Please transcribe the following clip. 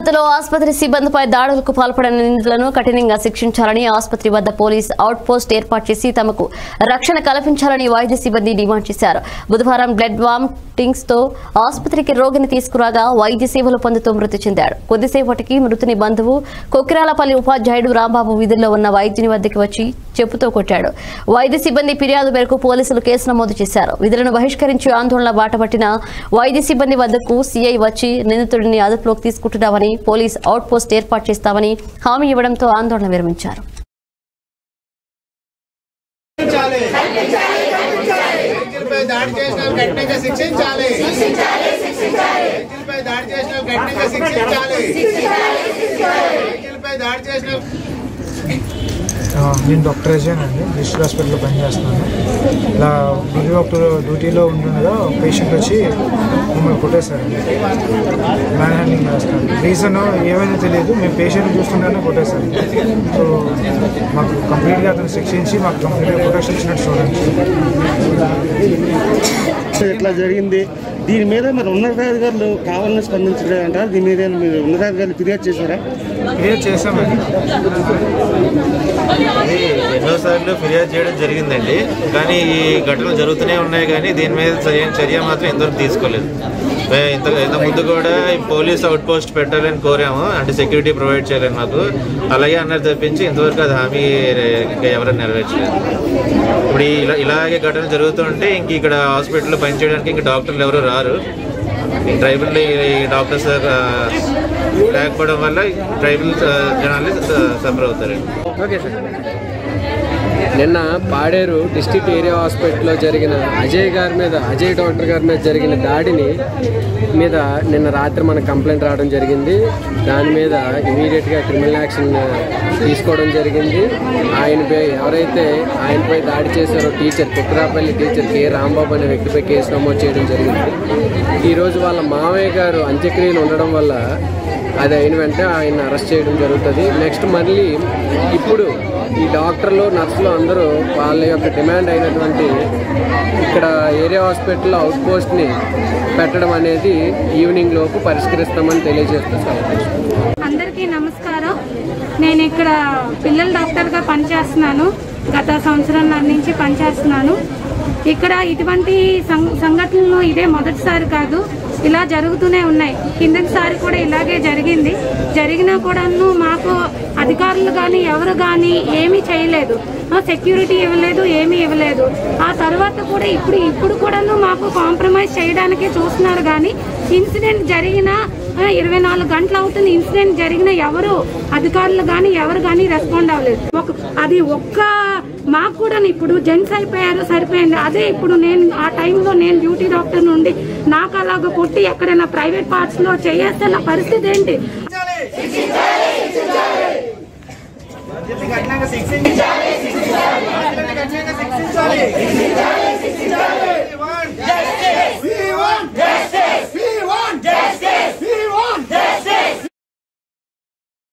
లో ఆసుపత్రి సిబ్బందిపై దాడులకు పాల్పడిన నిందితులను కఠినంగా శిక్షించాలని ఆసుపత్రి వద్ద పోలీస్ అవుట్ పోస్ట్ ఏర్పాటు చేసి తమకు రక్షణ కల్పించాలని వైద్య సిబ్బంది డిమాండ్ చేశారు బుధవారం బ్లడ్ వామిటింగ్స్ తో ఆసుపత్రికి రోగిని తీసుకురాగా వైద్య సేవలు పొందుతూ మృతి చెందాడు కొద్దిసేపటికి మృతుని బంధువు కొకిరాలపల్లి ఉపాధ్యాయుడు రాంబాబు విధుల్లో ఉన్న వైద్యుని వద్దకు వచ్చి చెప్పుతో కొట్టాడు వైద్య సిబ్బంది ఫిర్యాదు మేరకు పోలీసులు కేసు నమోదు చేశారు విధులను బహిష్కరించి ఆందోళన బాటపట్టిన వైద్య సిబ్బంది వద్దకు సీఐ వచ్చి నిందితుడిని అదుపులోకి తీసుకుంటున్నామని పోలీస్ అవుట్ పోస్ట్ ఏర్పాటు చేస్తామని హామీ ఇవ్వడంతో ఆందోళన విరమించారు రైతులపై దాడి చేసిన వాళ్ళు కఠినంగా శిక్షించాలి రైతులపై దాడి చేసిన వాళ్ళు కఠినంగా శిక్షించాలి రైతులపై దాడి చేసిన ఆ, నేను డాక్టర్ అజయన్ అండి డిస్ట్రిక్ట్ హాస్పిటల్లో పనిచేస్తున్నాను ఇలా డ్యూటీ డాక్టర్ డ్యూటీలో ఉంటుండగా పేషెంట్ వచ్చి మమ్మల్ని కొట్టేశారండి మ్యాన్ హ్యాండింగ్ చేస్తాను రీజన్ ఏమైనా తెలియదు మేము పేషెంట్ చూస్తుండగానే కొట్టేశారు సో మాకు కంప్లీట్గా అతను శిక్షించి మాకు కంప్లీట్గా ప్రొటెక్షన్ ఇచ్చినట్టు చూడండి ఇట్లా జరిగింది దీని మీద మరి ఉన్నతాధికారులు కావాలని స్పందించలేదు అంటారు దీని మీద మీరు ఉన్నతాధికారులు ఫిర్యాదు చేశారా క్లియర్ చేసామండి ఇది ఎన్నోసార్లు ఫిర్యాదు చేయడం జరిగిందండి కానీ ఈ ఘటనలు జరుగుతూనే ఉన్నాయి కానీ దీని మీద సరైన చర్య మాత్రం ఇంతవరకు తీసుకోలేదు మే- ఇంత ఇంత ముందు కూడా పోలీస్ అవుట్ పోస్ట్ పెట్టాలని కోరాము అంటే సెక్యూరిటీ ప్రొవైడ్ చేయాలని మాకు అలాగే అన్నారు తప్పించి ఇంతవరకు అది హామీ ఇంకా ఎవరైనా నెరవేర్చలేదు ఇప్పుడు ఈ ఇలా ఇలాగే ఘటనలు జరుగుతుంటే ఇంక ఇక్కడ హాస్పిటల్లో పనిచేయడానికి ఇంక డాక్టర్లు ఎవరు రారు ఈ ట్రైబల్ ఈ డాక్టర్స్ ఆ, లేకపోవడం వల్ల ట్రైబల్ ఆ, జనాలు సఫర్ అవుతారండి నిన్న పాడేరు డిస్టిక్ ఏరియా హాస్పిటల్లో జరిగిన అజయ్ గారి మీద అజయ్ డాక్టర్ గారి మీద జరిగిన దాడిని మీద నిన్న రాత్రి మనకు కంప్లైంట్ రావడం జరిగింది దాని మీద ఇమీడియట్గా క్రిమినల్ యాక్షన్ తీసుకోవడం జరిగింది ఆయనపై ఎవరైతే ఆయనపై దాడి చేశారో teacher Kukkarapalli teacher K Rambabu అనే వ్యక్తిపై కేసు నమోదు చేయడం జరిగింది ఈరోజు వాళ్ళ మామయ్య గారు అంత్యక్రియలు ఉండడం వల్ల అది అయిన వెంటనే ఆయన అరెస్ట్ చేయడం జరుగుతుంది నెక్స్ట్ మళ్ళీ ఇప్పుడు ఈ డాక్టర్లు నర్సులు అందరూ వాళ్ళ యొక్క డిమాండ్ అయినటువంటి ఇక్కడ ఏరియా హాస్పిటల్లో అవుట్ పోస్ట్ని పెట్టడం అనేది ఈవినింగ్ లోపు పరిష్కరిస్తామని తెలియజేస్తూ సెలవు అందరికీ నమస్కారం నేను ఇక్కడ పిల్లల డాక్టర్గా పనిచేస్తున్నాను గత సంవత్సరంన్నర నుంచి పనిచేస్తున్నాను ఇక్కడ ఇటువంటి సం- సంఘటనలు ఇదే మొదటిసారి కాదు ఇలా జరుగుతూనే ఉన్నాయి కిందటిసారి కూడా ఇలాగే జరిగింది జరిగినా కూడాను మాకు అధికారులు కానీ ఎవరు కానీ ఏమీ చేయలేదు ఆ సెక్యూరిటీ ఇవ్వలేదు ఏమీ ఇవ్వలేదు ఆ తర్వాత కూడా ఇప్పుడు ఇప్పుడు కూడాను మాకు కాంప్రమైజ్ చేయడానికి చూస్తున్నారు కానీ ఇన్సిడెంట్ జరిగిన ఆ, ఇరవై నాలుగు గంటలు అవుతుంది ఇన్సిడెంట్ జరిగిన ఎవరు అధికారులు కానీ ఎవరు కానీ రెస్పాండ్ అవ్వలేదు ఒక అది ఒక్క మాకు కూడా ఇప్పుడు జెంట్స్ అయిపోయారు సరిపోయింది అదే ఇప్పుడు నేను ఆ టైంలో నేను డ్యూటీ డాక్టర్ నుండి నాకు అలాగ కొట్టి ఎక్కడైనా ప్రైవేట్ పార్ట్స్ లో చేయేస్తే నా పరిస్థితి ఏంటి బాధ్యతని కఠినంగా శిక్షించాలి బాధ్యతని కఠినంగా శిక్షించాలి